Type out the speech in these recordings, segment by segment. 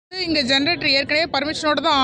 இங்கே ஜென்ரேட்டர் ஏற்கனவே பர்மிஷனோட தான்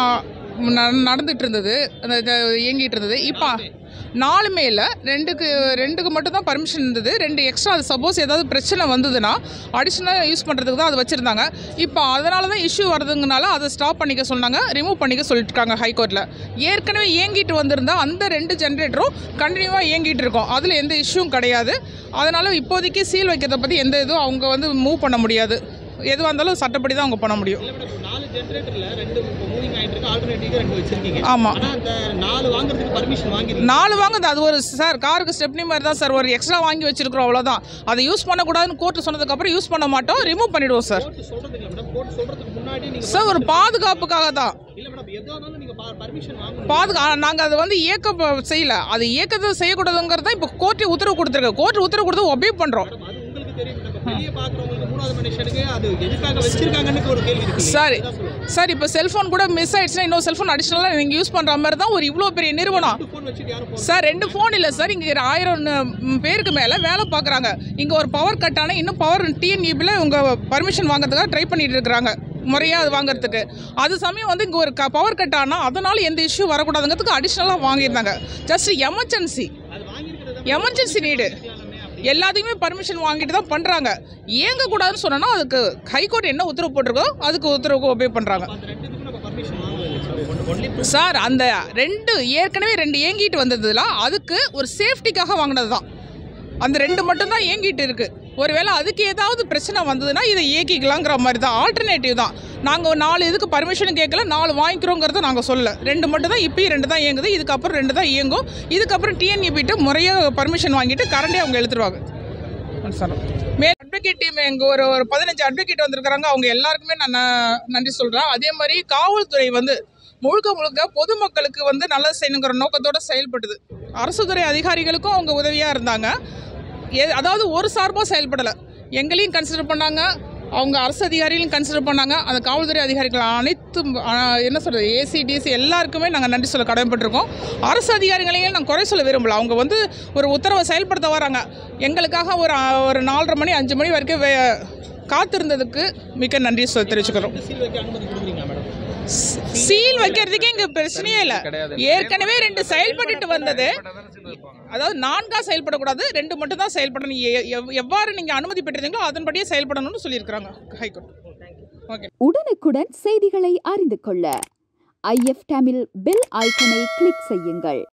ந- நடந்துட்டு இருந்தது அந்த இது இயங்கிட்டு இருந்தது இப்போ நாலுமே இல்லை ரெண்டுக்கு ரெண்டுக்கு மட்டும் தான் பர்மிஷன் இருந்தது ரெண்டு எக்ஸ்ட்ரா அது சப்போஸ் ஏதாவது பிரச்சனை வந்ததுன்னா அடிஷ்னலாக யூஸ் பண்ணுறதுக்கு தான் அது வச்சுருந்தாங்க இப்போ அதனால தான் இஷ்யூ வருதுங்கனால அதை ஸ்டாப் பண்ணிக்க சொன்னாங்க ரிமூவ் பண்ணிக்க சொல்லிட்டுருக்காங்க ஹைகோர்ட்டில் ஏற்கனவே இயங்கிட்டு வந்திருந்தா அந்த ரெண்டு ஜென்ரேட்டரும் கண்டினியூவாக இயங்கிட்டு இருக்கோம் அதில் எந்த இஷ்யூவும் கிடையாது அதனால் இப்போதைக்கு சீல் வைக்கிறத பற்றி எந்த இதுவும் அவங்க வந்து மூவ் பண்ண முடியாது எதுவாக இருந்தாலும் சட்டப்படி தான் அவங்க பண்ண முடியும் இல்ல மேடம் நாலு ஜென்ரேட்டர்ல ரெண்டு மூவிங் ஆயிட்டு இருக்கு ஆல்டர்னேட்டிவ் ரெண்டு வச்சிருக்கீங்க ஆமா. ஆனா அந்த நாலு வாங்குறதுக்கு பர்மிஷன் வாங்கிருக்கீங்க நாலு வாங்குது அது ஒரு சார் காருக்கு ஸ்டெப்னி மாதிரி தான் சார் ஒரு எக்ஸ்ட்ரா வாங்கி வச்சிருக்கிறோம் அவ்வளோதான் அதை யூஸ் பண்ணக்கூடாதுன்னு கோர்ட்டு சொன்னதுக்கப்புறம் யூஸ் பண்ண மாட்டோம் ரிமூவ் பண்ணிடுவோம் சார் கோர்ட் சொல்றது இல்ல மேடம் கோர்ட் சொல்றதுக்கு முன்னாடி நீங்க சார் ஒரு பாதுகாப்புக்காக தான் இல்ல மேடம் எதா இருந்தாலும் நீங்க பர்மிஷன் வாங்கணும் பாதுகா நாங்கள் அதை வந்து இயக்க ப- செய்யல அது இயக்கத்தை செய்யக்கூடாதுங்கிறது தான் இப்போ கோர்ட்டே உத்தரவு கொடுத்துருக்கு கோர்ட் உத்தரவு கொடுத்து ஒபே பண்ணுறோம் மேடம் அது உங்களுக்கு தெரியும் மேடம் வெளியே பாக்குறவங்களுக்கு மூணாவது மனுஷனுக்கு அது எதுக்காக வச்சிருக்காங்கன்னு ஒரு கேள்வி இருக்கு சரி அதான் சொல்லுவேன். சார் இப்போ செல்ஃபோன் கூட மிஸ் ஆயிடுச்சுன்னா இன்னொரு செல்ஃபோன் அடிஷ்னலாக நீங்கள் யூஸ் பண்ணுற மாதிரி தான் ஒரு இவ்வளோ பெரிய நிறுவனம் ரெண்டு ஃபோன் வச்சுட்டு யாரும் போறது சார் ரெண்டு ஃபோன் இல்லை சார் இங்கே ஆயிரம் ம், பேருக்கு மேலே வேலை பார்க்குறாங்க இங்கே ஒரு பவர் கட் ஆனால் இன்னும் பவர் டிஎன்இபியில் உங்கள் பர்மிஷன் வாங்குறதுக்காக ட்ரை பண்ணிட்டு இருக்கிறாங்க முறையாக அது வாங்குறதுக்கு அது சமயம் வந்து இங்கே ஒரு க பவர் கட் ஆனால் அதனால எந்த இஷ்யூ வரக்கூடாதுங்கிறதுக்கு அடிஷ்னலாக வாங்கியிருந்தாங்க ஜஸ்ட் எமர்ஜென்சி அது வாங்கியிருக்கிறது எமர்ஜென்சி நீடு எல்லாத்தையுமே பர்மிஷன் வாங்கிட்டு தான் பண்ணுறாங்க இயங்கக்கூடாதுன்னு சொன்னோன்னா அதுக்கு ஹைகோர்ட் என்ன உத்தரவு போட்டிருக்கோ அதுக்கு உத்தரவுக்கு ஒபே பண்ணுறாங்க அந்த ரெண்டுத்துக்கும் நம்ம பர்மிஷன் வாங்கல சார் ஒன்லி சார் அந்த ரெண்டு ஏற்கனவே ரெண்டு இயங்கிட்டு வந்ததுல அதுக்கு ஒரு சேஃப்டிக்காக வாங்கினது தான் அந்த ரெண்டு மட்டும்தான் இயங்கிட்டு இருக்கு ஒருவேளை அதுக்கு ஏதாவது பிரச்சனை வந்ததுன்னா இதை இயக்கிக்கலாங்கிற மாதிரி தான் ஆல்டர்னேட்டிவ் தான் நாங்கள் நாலு இதுக்கு பர்மிஷன் கேட்கல நாலு வாங்கிக்கிறோங்கிறத நாங்கள் சொல்லல ரெண்டு மட்டும் தான் இப்பயும் ரெண்டு தான் இயங்குது இதுக்கப்புறம் ரெண்டு தான் இயங்கும் இதுக்கப்புறம் டிஎன்இபிட்டு முறையாக பர்மிஷன் வாங்கிட்டு கரண்டே அவங்க எழுத்துருவாங்க சார் மே அட்வொகேட் டீம் எங்கள் ஒரு ஒரு பதினஞ்சு அட்வொகேட் வந்திருக்கிறாங்க அவங்க எல்லாருக்குமே நான் ந- நன்றி சொல்கிறேன் அதே மாதிரி காவல்துறை வந்து முழுக்க முழுக்க பொதுமக்களுக்கு வந்து நல்லது செய்யணுங்கிற நோக்கத்தோட செயல்படுது அரசு துறை அதிகாரிகளுக்கும் அவங்க உதவியாக இருந்தாங்க எ- அதாவது ஒரு சார்பாக செயல்படலை எங்களையும் கன்சிடர் பண்ணாங்க அவங்க அரசு அதிகாரிகளையும் கன்சிடர் பண்ணாங்க அந்த காவல்துறை அதிகாரிகள் அனைத்தும் ஆ, என்ன சொல்கிறது ஏசி டிசி எல்லாருக்குமே நாங்கள் நன்றி சொல்ல கடமைப்பட்டிருக்கோம் அரசு அதிகாரிகளையும் நாங்கள் குறை சொல்ல விரும்பல அவங்க வந்து ஒரு உத்தரவை செயல்படுத்த வராங்க எங்களுக்காக ஒரு ஆ, ஒரு நாலரை மணி அஞ்சு மணி வரைக்கும் வே காத்திருந்ததுக்கு மிக்க நன்றி சொ- தெரிவிச்சுக்கிறோம் சீல் வைக்க அனுமதி கொடுக்குறீங்களா மேடம் சீல் வைக்கிறதுக்கே இங்கே பிரச்சனையே இல்லை ஏற்கனவே ரெண்டு செயல்பட்டுட்டு வந்தது அதாவது நான்கா செயல்படக்கூடாது ரெண்டு மட்டும் தான் செயல்படணும் எ- எவ்- எவ்வாறு நீங்கள் அனுமதி பெற்றிருந்தீங்களோ அதன்படியே செயல்படணும்னு சொல்லியிருக்கிறாங்க ஹைகோர்ட் ஓகே உடனுக்குடன் செய்திகளை அறிந்து கொள்ள ஐஎஃப் தமிழ் பெல் ஐக்கனை கிளிக் செய்யுங்கள்